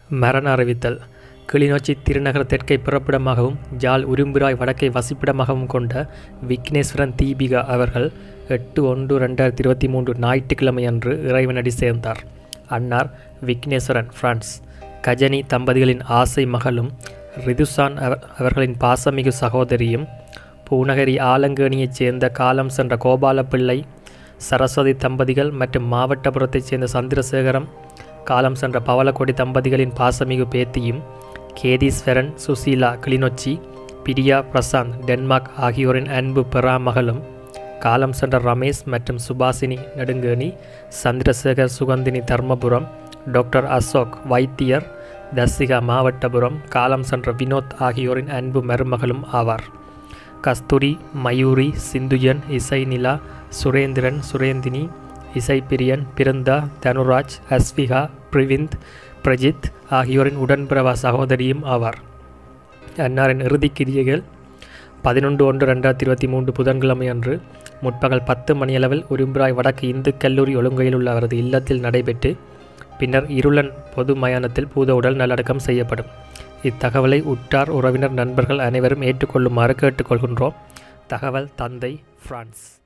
மரண அறிவித்தல் கிளிநொச்சி திருநகர தெற்கை பிறப்பிடமாகவும் ஜாழ் உரும்பிராய் வடக்கை வசிப்பிடமாகவும் கொண்ட விக்னேஸ்வரன் தீபிகா அவர்கள் எட்டு ஒன்று ரெண்டாயிரத்தி இருபத்தி மூன்று ஞாயிற்றுக்கிழமை அன்று இறைவனடி சேர்ந்தார் அன்னார் விக்னேஸ்வரன் பிரான்ஸ் கஜனி தம்பதிகளின் ஆசை மகளும் ரிதுசான் அவ- அவர்களின் பாசமிகு சகோதரியும் பூநகரி ஆலங்கேணியைச் சேர்ந்த காலம் சென்ற கோபாலப்பிள்ளை சரஸ்வதி தம்பதிகள் மற்றும் மாவட்டபுரத்தைச் சேர்ந்த சந்திரசேகரம் காலம் சென்ற பவளக்கொடி தம்பதிகளின் பாசமிகு பேத்தியும் கேதீஸ்வரன் சுசீலா கிளிநொச்சி பிரியா பிரசாந்த் டென்மார்க் ஆகியோரின் அன்பு பெறா மகளும் காலம் சென்ற ரமேஷ் மற்றும் சுபாசினி நெடுங்கேணி சந்திரசேகர் சுகந்தினி தர்மபுரம் டாக்டர் அசோக் வைத்தியர் தசிகா மாவட்டபுரம் காலம் சென்ற வினோத் ஆகியோரின் அன்பு மருமகளும் ஆவார் கஸ்தூரி மயூரி சிந்துஜன் இசை நிலா சுரேந்திரன் சுரேந்தினி இசைப்பிரியன் பிருந்தா தனுராஜ் அஸ்விகா பிரிவிந்த் பிரஜித் ஆகியோரின் உடன்பிறவா சகோதரியும் ஆவார் அன்னாரின் இறுதிக் கிரியைகள் பதினொன்று ஒன்று ரெண்டாயிரத்தி இருபத்தி மூன்று புதன்கிழமை அன்று முற்பகல் பத்து மணியளவில் உரும்பிராய் வடக்கு இந்து கல்லூரி ஒழுங்கையில் உள்ள அவரது இல்லத்தில் நடைபெற்று பின்னர் இருளன் பொது மயானத்தில் பூத உடல் நல்லடக்கம் செய்யப்படும் இத்தகவலை உற்றார் உறவினர் நண்பர்கள் அனைவரும் ஏற்றுக்கொள்ளுமாறு கேட்டுக்கொள்கின்றோம் தகவல் தந்தை பிரான்ஸ்